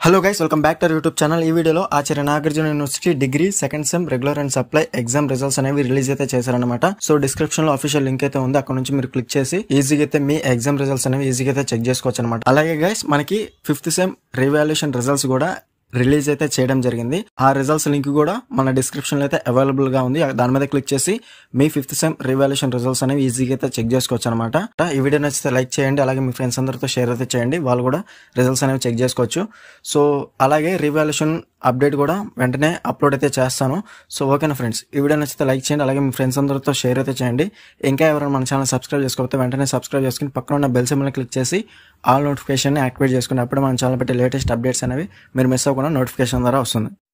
hello guys welcome back to YouTube channel ఈ వీడియోలో Acharya Nagarjuna university degree second sem regular and supply exam results అనేవి release అయితే చేశారనమాట so description లో official link అయితే ఉంది అక్కడ నుంచి మీరు క్లిక్ చేసి ఈజీగా అయితే మీ ఎగ్జామ్ రిజల్ట్స్ అనేవి ఈజీగా అయితే చెక్ చేసుకోవచ్చు అనమాట అలాగే గైస్ మనకి ఫిఫ్త్ సెమ్ రివాల్యూషన్ రిజల్ట్స్ కూడా రిలీజ్ అయితే చేయడం జరిగింది ఆ రిజల్ట్స్ లింక్ కూడా మన డిస్క్రిప్షన్ లో అయితే అవైలబుల్ గా ఉంది దాని మీద క్లిక్ చేసి మీ ఫిఫ్త్ సెమ్ రివాల్యూషన్ రిజల్ట్స్ అనేవి ఈజీగా అయితే చెక్ చేసుకోవచ్చు అనమాట ఈ వీడియో నచ్చితే లైక్ చేయండి అలాగే మీ ఫ్రెండ్స్ అందరితో షేర్ అయితే చేయండి వాళ్ళు కూడా రిజల్ట్స్ అనేవి చెక్ చేసుకోవచ్చు సో అలాగే రివాల్యూషన్ అప్డేట్ కూడా వెంటనే అప్లోడ్ అయితే చేస్తాను సో ఓకేనా ఫ్రెండ్స్ ఈ వీడియో నచ్చితే లైక్ చేయండి అలాగే మీ ఫ్రెండ్స్ అందరితో షేర్ అయితే చేయండి ఇంకా ఎవరైనా మన ఛానల్ సబ్స్క్రైబ్ చేసుకోకపోతే వెంటనే సబ్స్క్రైబ్ చేసుకుని పక్కన ఉన్న బెల్ సింబల్ క్లిక్ చేసి ఆల్ నోటిఫికేషన్ యాక్టివేట్ చేసుకుని అప్పుడు మన ఛానల్ పెట్టి లేటెస్ట్ అప్డేట్స్ అనేవి మీరు మిస్ అవ్వకుండా నోటిఫికేషన్ ద్వారా వస్తుంది